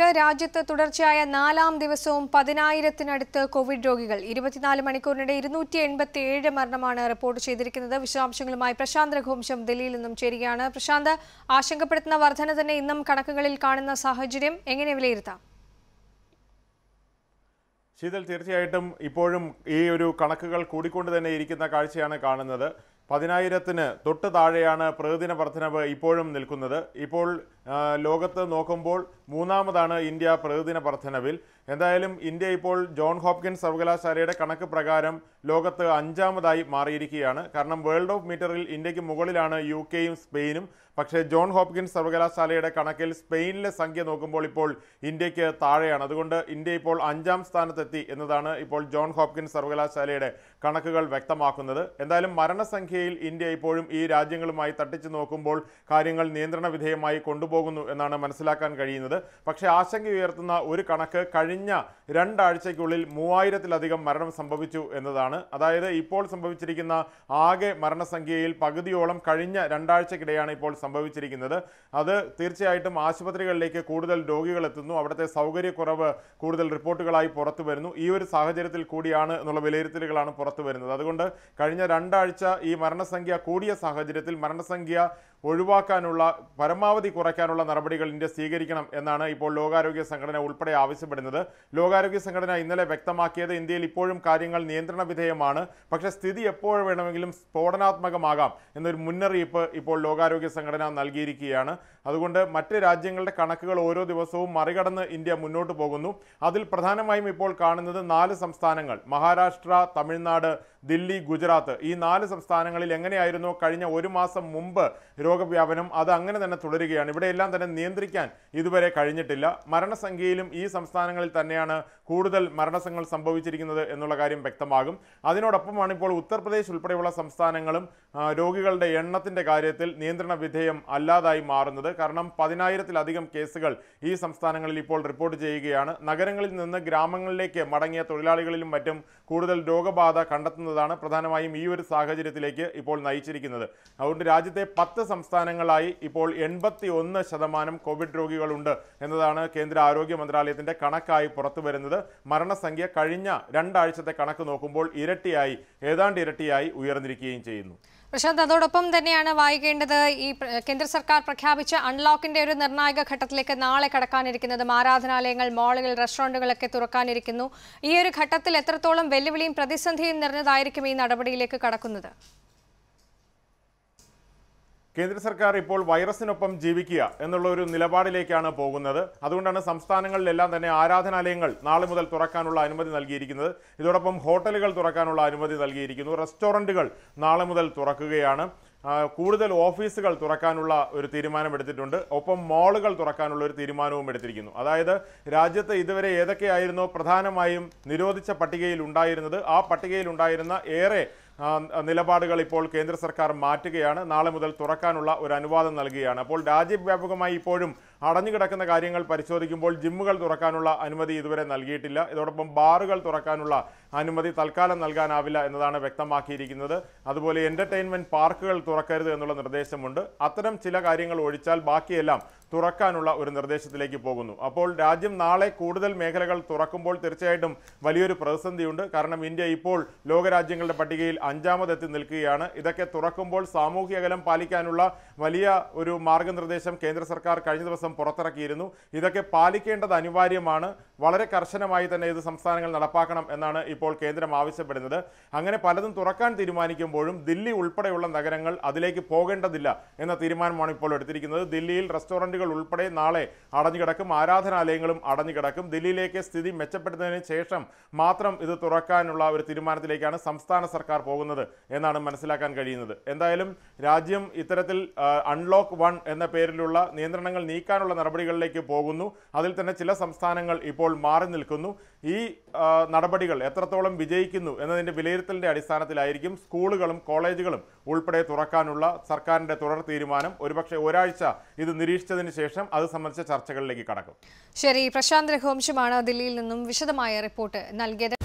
രാജ്യത്ത് തുടർച്ചയായ നാലാം ദിവസവും പതിനായിരത്തിനടുത്ത് കോവിഡ് രോഗികൾ ഇരുപത്തിനാല് മണിക്കൂറിനിടെ ഇരുന്നൂറ്റി എൺപത്തി ഏഴ് മരണമാണ് റിപ്പോർട്ട് ചെയ്തിരിക്കുന്നത് വിശദാംശങ്ങളുമായി പ്രശാന്ത് രഘുവംശം ഡൽഹിയിൽ നിന്നും ചേരുകയാണ് പ്രശാന്ത് ആശങ്കപ്പെടുത്തുന്ന വർധന തന്നെ ഇന്നും കണക്കുകളിൽ കാണുന്ന സാഹചര്യം എങ്ങനെ വിലയിരുത്താം ശീതൽ തീർച്ചയായിട്ടും ഇപ്പോഴും ഈ ഒരു കണക്കുകൾ കൂടിക്കൊണ്ട് തന്നെ ഇരിക്കുന്ന കാഴ്ചയാണ് കാണുന്നത് പതിനായിരത്തിന് തൊട്ട് താഴെയാണ് പ്രതിദിന വർധനവ് ഇപ്പോഴും നിൽക്കുന്നത് ഇപ്പോൾ ആ, ലോകത്ത് നോക്കുമ്പോൾ മൂന്നാമതാണ് ഇന്ത്യ പ്രതിദിന വർധനവിൽ എന്തായാലും ഇന്ത്യ ഇപ്പോൾ ജോൺ ഹോപ്കിൻസ് സർവകലാശാലയുടെ കണക്ക് പ്രകാരം ലോകത്ത് അഞ്ചാമതായി മാറിയിരിക്കുകയാണ് കാരണം വേൾഡ് ഓഫ് മീറ്ററിൽ ഇന്ത്യക്ക് മുകളിലാണ് യു കെയും സ്പെയിനും പക്ഷേ ജോൺ ഹോപ്കിൻസ് സർവകലാശാലയുടെ കണക്കിൽ സ്പെയിനിലെ സംഖ്യ നോക്കുമ്പോൾ ഇപ്പോൾ ഇന്ത്യക്ക് താഴെയാണ് അതുകൊണ്ട് ഇന്ത്യ ഇപ്പോൾ അഞ്ചാം സ്ഥാനത്തെത്തി എന്നതാണ് ഇപ്പോൾ ജോൺ ഹോപ്കിൻസ് സർവകലാശാലയുടെ കണക്കുകൾ വ്യക്തമാക്കുന്നത് എന്തായാലും മരണസംഖ്യയിൽ ഇന്ത്യ ഇപ്പോഴും ഈ രാജ്യങ്ങളുമായി തട്ടിച്ചു നോക്കുമ്പോൾ കാര്യങ്ങൾ നിയന്ത്രണ വിധേയമായി കൊണ്ടുപോകുന്നു എന്നാണ് മനസ്സിലാക്കാൻ കഴിയുന്നത് പക്ഷേ ആശങ്ക ഉയർത്തുന്ന ഒരു കണക്ക് കഴിഞ്ഞ രണ്ടാഴ്ചയ്ക്കുള്ളിൽ മൂവായിരത്തിലധികം മരണം സംഭവിച്ചു എന്നതാണ് അതായത് ഇപ്പോൾ സംഭവിച്ചിരിക്കുന്ന ആകെ മരണസംഖ്യയിൽ പകുതിയോളം കഴിഞ്ഞ രണ്ടാഴ്ചക്കിടെയാണ് ഇപ്പോൾ സംഭവിച്ചിരിക്കുന്നത് അത് തീർച്ചയായിട്ടും ആശുപത്രികളിലേക്ക് കൂടുതൽ രോഗികൾ എത്തുന്നു അവിടുത്തെ സൗകര്യക്കുറവ് കൂടുതൽ റിപ്പോർട്ടുകളായി പുറത്തു വരുന്നു ഈ ഒരു സാഹചര്യത്തിൽ കൂടിയാണ് എന്നുള്ള വിലയിരുത്തലുകളാണ് പുറത്തു വരുന്നത് അതുകൊണ്ട് കഴിഞ്ഞ രണ്ടാഴ്ച ഈ മരണസംഖ്യ കൂടിയ സാഹചര്യത്തിൽ മരണസംഖ്യ ഒഴിവാക്കാനുള്ള പരമാവധി കുറയ്ക്കാനുള്ള നടപടികൾ ഇന്ത്യ സ്വീകരിക്കണം എന്നാണ് ഇപ്പോൾ ലോകാരോഗ്യ സംഘടന ഉൾപ്പെടെ ആവശ്യപ്പെടുന്നത് ലോകാരോഗ്യ സംഘടന ഇന്നലെ വ്യക്തമാക്കിയത് ഇന്ത്യയിൽ ഇപ്പോഴും കാര്യങ്ങൾ നിയന്ത്രണ വിധേയമാണ് പക്ഷേ സ്ഥിതി എപ്പോൾ വേണമെങ്കിലും സ്ഫോടനാത്മകമാകാം എന്നൊരു മുന്നറിയിപ്പ് ഇപ്പോൾ ലോകാരോഗ്യ സംഘടന നൽകിയിരിക്കുകയാണ് അതുകൊണ്ട് മറ്റ് രാജ്യങ്ങളുടെ കണക്കുകൾ ഓരോ ദിവസവും മറികടന്ന് ഇന്ത്യ മുന്നോട്ട് പോകുന്നു അതിൽ പ്രധാനമായും ഇപ്പോൾ കാണുന്നത് നാല് സംസ്ഥാനങ്ങൾ മഹാരാഷ്ട്ര തമിഴ്നാട് ദില്ലി ഗുജറാത്ത് ഈ നാല് സംസ്ഥാനങ്ങളിൽ എങ്ങനെയായിരുന്നു കഴിഞ്ഞ ഒരു മാസം മുമ്പ് രോഗവ്യാപനം അത് അങ്ങനെ തന്നെ തുടരുകയാണ് ഇവിടെയെല്ലാം തന്നെ നിയന്ത്രിക്കാൻ ഇതുവരെ കഴിഞ്ഞിട്ടില്ല മരണസംഖ്യയിലും ഈ സംസ്ഥാനങ്ങളിൽ തന്നെയാണ് കൂടുതൽ മരണസംഖ്യകൾ സംഭവിച്ചിരിക്കുന്നത് എന്നുള്ള കാര്യം വ്യക്തമാകും അതിനോടൊപ്പമാണ് ഇപ്പോൾ ഉത്തർപ്രദേശ് ഉൾപ്പെടെയുള്ള സംസ്ഥാനങ്ങളും ആ, രോഗികളുടെ എണ്ണത്തിന്റെ കാര്യത്തിൽ നിയന്ത്രണ വിധേയം അല്ലാതായി മാറുന്നത് കാരണം പതിനായിരത്തിലധികം കേസുകൾ ഈ സംസ്ഥാനങ്ങളിൽ ഇപ്പോൾ റിപ്പോർട്ട് ചെയ്യുകയാണ് നഗരങ്ങളിൽ നിന്ന് ഗ്രാമങ്ങളിലേക്ക് മടങ്ങിയ തൊഴിലാളികളിലും മറ്റും കൂടുതൽ രോഗബാധ കണ്ടെത്തുന്നതാണ് പ്രധാനമായും ഈ ഒരു സാഹചര്യത്തിലേക്ക് ഇപ്പോൾ നയിച്ചിരിക്കുന്നത് അതുകൊണ്ട് രാജ്യത്തെ പത്ത് സംസ്ഥാനങ്ങളായി ഇപ്പോൾ എൺപത്തി ഒന്ന് ശതമാനം കോവിഡ് രോഗികളുണ്ട് എന്നതാണ് കേന്ദ്ര ആരോഗ്യ മന്ത്രാലയത്തിന്റെ കണക്കായി പുറത്തു വരുന്നത് മരണസംഖ്യ കഴിഞ്ഞ രണ്ടാഴ്ചത്തെ കണക്ക് നോക്കുമ്പോൾ ഇരട്ടിയായി ഏതാണ്ട് ഇരട്ടിയായി ഉയർന്നിരിക്കുകയും ചെയ്യുന്നു പ്രശാന്ത് അതോടൊപ്പം തന്നെയാണ് വായിക്കേണ്ടത് ഈ പ്ര- കേന്ദ്ര സർക്കാർ പ്രഖ്യാപിച്ച അൺലോക്കിന്റെ ഒരു നിർണായക ഘട്ടത്തിലേക്ക് നാളെ കടക്കാനിരിക്കുന്നതും ആരാധനാലയങ്ങൾ മാളുകൾ റെസ്റ്റോറന്റുകളൊക്കെ തുറക്കാനിരിക്കുന്നു ഈ ഒരു ഘട്ടത്തിൽ എത്രത്തോളം വെല്ലുവിളിയും പ്രതിസന്ധിയും നിറഞ്ഞതായിരിക്കും ഈ നടപടിയിലേക്ക് കടക്കുന്നത് കേന്ദ്ര സർക്കാർ ഇപ്പോൾ വൈറസിനൊപ്പം ജീവിക്കുക എന്നുള്ള ഒരു നിലപാടിലേക്കാണ് പോകുന്നത് അതുകൊണ്ടാണ് സംസ്ഥാനങ്ങളിലെല്ലാം തന്നെ ആരാധനാലയങ്ങൾ നാളെ മുതൽ തുറക്കാനുള്ള അനുമതി നൽകിയിരിക്കുന്നത് ഇതോടൊപ്പം ഹോട്ടലുകൾ തുറക്കാനുള്ള അനുമതി നൽകിയിരിക്കുന്നു റെസ്റ്റോറൻറ്റുകൾ നാളെ മുതൽ തുറക്കുകയാണ് ആ, കൂടുതൽ ഓഫീസുകൾ തുറക്കാനുള്ള ഒരു തീരുമാനമെടുത്തിട്ടുണ്ട് ഒപ്പം മാളുകൾ തുറക്കാനുള്ള ഒരു തീരുമാനവും എടുത്തിരിക്കുന്നു അതായത് രാജ്യത്ത് ഇതുവരെ ഏതൊക്കെയായിരുന്നോ പ്രധാനമായും നിരോധിച്ച പട്ടികയിൽ ഉണ്ടായിരുന്നത് ആ പട്ടികയിൽ ഉണ്ടായിരുന്ന ഏറെ ആ, നിലപാടുകൾ ഇപ്പോൾ കേന്ദ്ര സർക്കാർ മാറ്റുകയാണ് നാളെ മുതൽ തുറക്കാനുള്ള ഒരു അനുവാദം നൽകുകയാണ് അപ്പോൾ രാജ്യവ്യാപകമായി ഇപ്പോഴും അടഞ്ഞുകിടക്കുന്ന കാര്യങ്ങൾ പരിശോധിക്കുമ്പോൾ ജിമ്മുകൾ തുറക്കാനുള്ള അനുമതി ഇതുവരെ നൽകിയിട്ടില്ല ഇതോടൊപ്പം ബാറുകൾ തുറക്കാനുള്ള അനുമതി തൽക്കാലം നൽകാനാവില്ല എന്നതാണ് വ്യക്തമാക്കിയിരിക്കുന്നത് അതുപോലെ എന്റർടൈൻമെന്റ് പാർക്കുകൾ തുറക്കരുത് എന്നുള്ള നിർദ്ദേശമുണ്ട് അത്തരം ചില കാര്യങ്ങൾ ഒഴിച്ചാൽ ബാക്കിയെല്ലാം തുറക്കാനുള്ള ഒരു നിർദ്ദേശത്തിലേക്ക് പോകുന്നു അപ്പോൾ രാജ്യം നാളെ കൂടുതൽ മേഖലകൾ തുറക്കുമ്പോൾ തീർച്ചയായിട്ടും വലിയൊരു പ്രതിസന്ധിയുണ്ട് കാരണം ഇന്ത്യ ഇപ്പോൾ ലോകരാജ്യങ്ങളുടെ പട്ടികയിൽ അഞ്ചാമതെത്തി നിൽക്കുകയാണ് ഇതൊക്കെ തുറക്കുമ്പോൾ സാമൂഹ്യ അകലം പാലിക്കാനുള്ള വലിയ ഒരു മാർഗനിർദ്ദേശം കേന്ദ്ര സർക്കാർ കഴിഞ്ഞ ദിവസം പുറത്തിറക്കിയിരുന്നു ഇതൊക്കെ പാലിക്കേണ്ടത് അനിവാര്യമാണ് വളരെ കർശനമായി തന്നെ ഇത് സംസ്ഥാനങ്ങൾ നടപ്പാക്കണം എന്നാണ് ഇപ്പോൾ കേന്ദ്രം ആവശ്യപ്പെടുന്നത് അങ്ങനെ പലതും തുറക്കാൻ തീരുമാനിക്കുമ്പോഴും ദില്ലി ഉൾപ്പെടെയുള്ള നഗരങ്ങൾ അതിലേക്ക് പോകേണ്ടതില്ല എന്ന തീരുമാനമാണ് ഇപ്പോൾ എടുത്തിരിക്കുന്നത് ദില്ലിയിൽ റെസ്റ്റോറൻറ്റുകൾ ഉൾപ്പെടെ നാളെ അടഞ്ഞുകിടക്കും ആരാധനാലയങ്ങളും അടഞ്ഞുകിടക്കും ദില്ലിയിലേക്ക് സ്ഥിതി മെച്ചപ്പെടുന്നതിന് ശേഷം മാത്രം ഇത് തുറക്കാനുള്ള ഒരു തീരുമാനത്തിലേക്കാണ് സംസ്ഥാന സർക്കാർ പോകുന്നത് എന്നാണ് മനസ്സിലാക്കാൻ കഴിയുന്നത് എന്തായാലും രാജ്യം ഇത്തരത്തിൽ അൺലോക്ക് വൺ എന്ന പേരിലുള്ള നിയന്ത്രണങ്ങൾ നീക്കാനുള്ള നടപടികളിലേക്ക് പോകുന്നു അതിൽ തന്നെ ചില സംസ്ഥാനങ്ങൾ ഇപ്പോൾ മാറി നിൽക്കുന്നു ഈ ആ, നടപടികൾ എത്രത്തോളം വിജയിക്കുന്നു എന്നതിന്റെ വിലയിരുത്തലിന്റെ അടിസ്ഥാനത്തിലായിരിക്കും സ്കൂളുകളും കോളേജുകളും ഉൾപ്പെടെ തുറക്കാനുള്ള സർക്കാരിന്റെ തുടർ തീരുമാനം ഒരുപക്ഷെ ഒരാഴ്ച ഇത് നിരീക്ഷിച്ചതിന് ശേഷം അത് സംബന്ധിച്ച ചർച്ചകളിലേക്ക് കടക്കും ശരി പ്രശാന്ത് രഘുവംശമാണ് ദില്ലിയിൽ നിന്നും വിശദമായ റിപ്പോർട്ട് നൽകിയത്